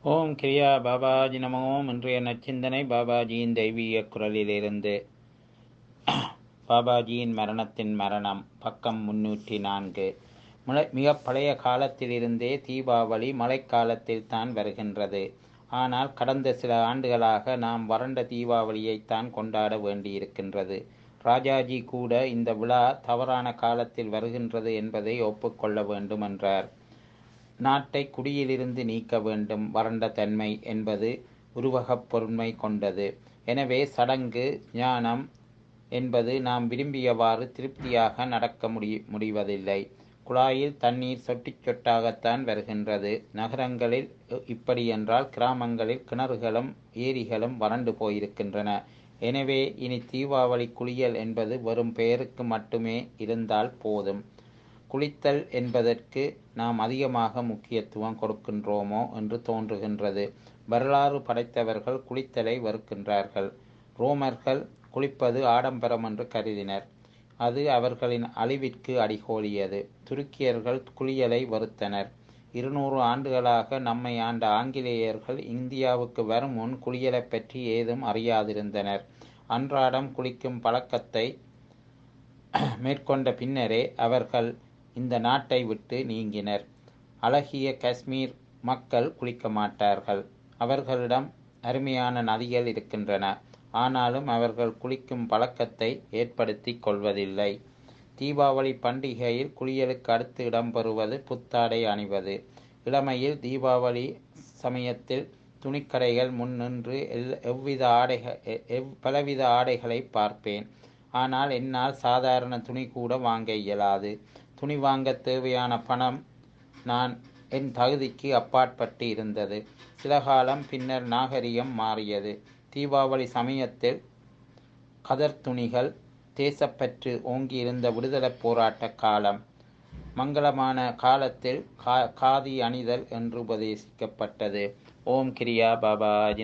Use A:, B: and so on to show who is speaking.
A: ஓம் கிரியா பாபாஜி நம ஓம் இன்றைய நச்சிந்தனை பாபாஜியின் தெய்வீக குரலிலிருந்து பாபாஜியின் மரணத்தின் மரணம் பக்கம் முன்னூற்றி நான்கு முளை மிக பழைய காலத்திலிருந்தே தீபாவளி மழைக்காலத்தில் தான் வருகின்றது ஆனால் கடந்த சில ஆண்டுகளாக நாம் வறண்ட தீபாவளியைத்தான் கொண்டாட வேண்டியிருக்கின்றது ராஜாஜி கூட இந்த விழா தவறான காலத்தில் வருகின்றது என்பதை ஒப்புக்கொள்ள வேண்டும் என்றார் நாட்டை குடியிலிருந்து நீக்க வேண்டும் வறண்ட தன்மை என்பது உருவகப் பொருண்மை கொண்டது எனவே சடங்கு ஞானம் என்பது நாம் விரும்பியவாறு திருப்தியாக நடக்க முடி முடிவதில்லை குழாயில் தண்ணீர் சொட்டி சொட்டாகத்தான் வருகின்றது நகரங்களில் இப்படி என்றால் கிராமங்களில் கிணறுகளும் ஏரிகளும் வறண்டு போயிருக்கின்றன எனவே இனி தீபாவளி குளியல் என்பது வெறும் பெயருக்கு மட்டுமே இருந்தால் போதும் குளித்தல் என்பதற்கு நாம் அதிகமாக முக்கியத்துவம் கொடுக்கின்றோமோ என்று தோன்றுகின்றது வரலாறு படைத்தவர்கள் குளித்தலை வெறுக்கின்றார்கள் ரோமர்கள் குளிப்பது ஆடம்பரம் என்று கருதினர் அது அவர்களின் அழிவிற்கு அடிகோலியது துருக்கியர்கள் குளியலை வெறுத்தனர் இருநூறு ஆண்டுகளாக நம்மை ஆண்ட ஆங்கிலேயர்கள் இந்தியாவுக்கு வரும் முன் குளியலை பற்றி ஏதும் அறியாதிருந்தனர் அன்றாடம் குளிக்கும் பழக்கத்தை மேற்கொண்ட பின்னரே அவர்கள் இந்த நாட்டை விட்டு நீங்கினர் அழகிய காஷ்மீர் மக்கள் குளிக்க மாட்டார்கள் அவர்களிடம் அருமையான நதிகள் இருக்கின்றன ஆனாலும் அவர்கள் குளிக்கும் பழக்கத்தை ஏற்படுத்தி கொள்வதில்லை தீபாவளி பண்டிகையில் குளியலுக்கு அடுத்து இடம்பெறுவது புத்தாடை அணிவது இளமையில் தீபாவளி சமயத்தில் துணிக்கடைகள் முன் நின்று எல் எவ்வித ஆடைகள் எவ் பலவித ஆடைகளை பார்ப்பேன் ஆனால் என்னால் சாதாரண துணி கூட வாங்க இயலாது துணி வாங்க தேவையான பணம் நான் என் தகுதிக்கு அப்பாற்பட்டு இருந்தது சில காலம் பின்னர் நாகரிகம் மாறியது தீபாவளி சமயத்தில் கதர் துணிகள் தேசப்பற்று ஓங்கியிருந்த விடுதலை போராட்ட காலம் மங்களமான காலத்தில் கா காதி அணிதல் என்று உபதேசிக்கப்பட்டது ஓம் கிரியா பாபாஜி